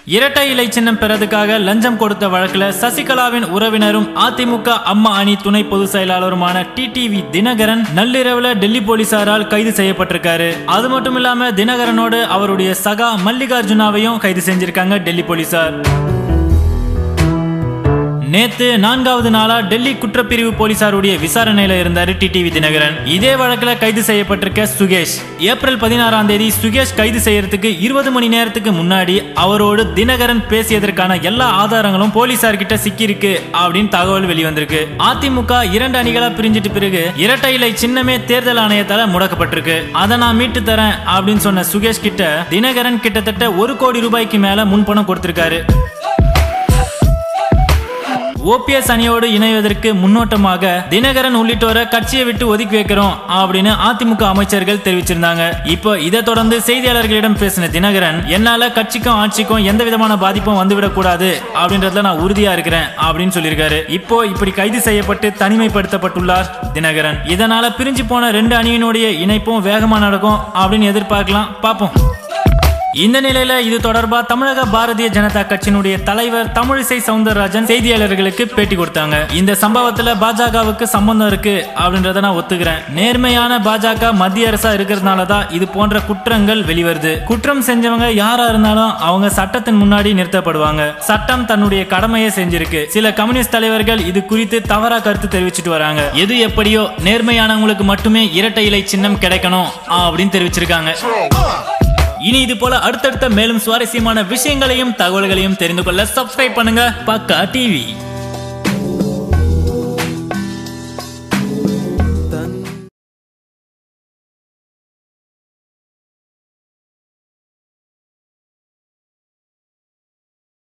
இரட்டை இலை சின்னம் பெறதுக்காக லஞ்சம் கொடுத்த வழக்குல சசிகலாவின் உறவினரும் அதிமுக அம்மா அணி துணை பொதுச் செயலாளருமான டிடிவி தினகரன் நள்ளிரவுல டெல்லி போலீசாரால் கைது செய்யப்பட்டிருக்காரு அது மட்டும் இல்லாம தினகரனோடு அவருடைய சகா மல்லிகார்ஜுனாவையும் கைது செஞ்சிருக்காங்க டெல்லி போலீசார் நேத்து நான்காவது நாளா டெல்லி குற்றப்பிரிவு போலீசாருடைய விசாரணையில இருந்தாரு டிடிவி தினகரன் இதே வழக்குல கைது செய்யப்பட்டிருக்க சுகேஷ் ஏப்ரல் பதினாறாம் தேதி சுகேஷ் கைது செய்யறதுக்கு இருபது மணி நேரத்துக்கு முன்னாடி அவரோடு தினகரன் பேசியதற்கான எல்லா ஆதாரங்களும் போலீசார் கிட்ட சிக்கியிருக்கு அப்படின்னு தகவல் வெளிவந்திருக்கு அதிமுக இரண்டு அணிகளா பிரிஞ்சிட்டு பிறகு இரட்டை இலை சின்னமே தேர்தல் ஆணையத்தால முடக்கப்பட்டிருக்கு அதை நான் மீட்டு தரேன் அப்படின்னு சொன்ன சுகேஷ் கிட்ட தினகரன் கிட்டத்தட்ட ஒரு கோடி ரூபாய்க்கு மேல முன்பணம் கொடுத்திருக்காரு ஓபிஎஸ் அணியோடு இணைவதற்கு முன்னோட்டமாக தினகரன் உள்ளிட்டோரை கட்சியை விட்டு ஒதுக்கி வைக்கிறோம் அப்படின்னு அதிமுக அமைச்சர்கள் தெரிவிச்சிருந்தாங்க இப்போ இதை தொடர்ந்து செய்தியாளர்களிடம் பேசின தினகரன் என்னால கட்சிக்கும் ஆட்சிக்கும் எந்த விதமான பாதிப்பும் வந்துவிடக் கூடாது அப்படின்றதுல நான் உறுதியா இருக்கிறேன் அப்படின்னு சொல்லியிருக்காரு இப்போ இப்படி கைது செய்யப்பட்டு தனிமைப்படுத்தப்பட்டுள்ளார் தினகரன் இதனால பிரிஞ்சு போன ரெண்டு அணியினுடைய இணைப்பும் வேகமா நடக்கும் அப்படின்னு எதிர்பார்க்கலாம் பார்ப்போம் இந்த நிலையில இது தொடர்பா தமிழக பாரதிய ஜனதா கட்சியினுடைய தலைவர் தமிழிசை சவுந்தரராஜன் செய்தியாளர்களுக்கு பேட்டி கொடுத்தாங்க இந்த சம்பவத்துல பாஜகவுக்கு சம்பந்தம் இருக்கு அப்படின்றத நான் ஒத்துக்கிறேன் நேர்மையான பாஜக மத்திய அரசா இருக்கிறதுனால தான் இது போன்ற குற்றங்கள் வெளிவருது குற்றம் செஞ்சவங்க யாரா இருந்தாலும் அவங்க சட்டத்தின் முன்னாடி நிறுத்தப்படுவாங்க சட்டம் தன்னுடைய கடமையை செஞ்சிருக்கு சில கம்யூனிஸ்ட் தலைவர்கள் இது குறித்து தவறா கருத்து தெரிவிச்சிட்டு வராங்க எது எப்படியோ நேர்மையானவங்களுக்கு மட்டுமே இரட்டை இலை சின்னம் கிடைக்கணும் அப்படின்னு தெரிவிச்சிருக்காங்க இனி இது போல அடுத்தடுத்த மேலும் சுவாரஸ்யமான விஷயங்களையும் தகவல்களையும் தெரிந்து கொள்ள சப்ஸ்கிரைப் பண்ணுங்க பக்கா டிவி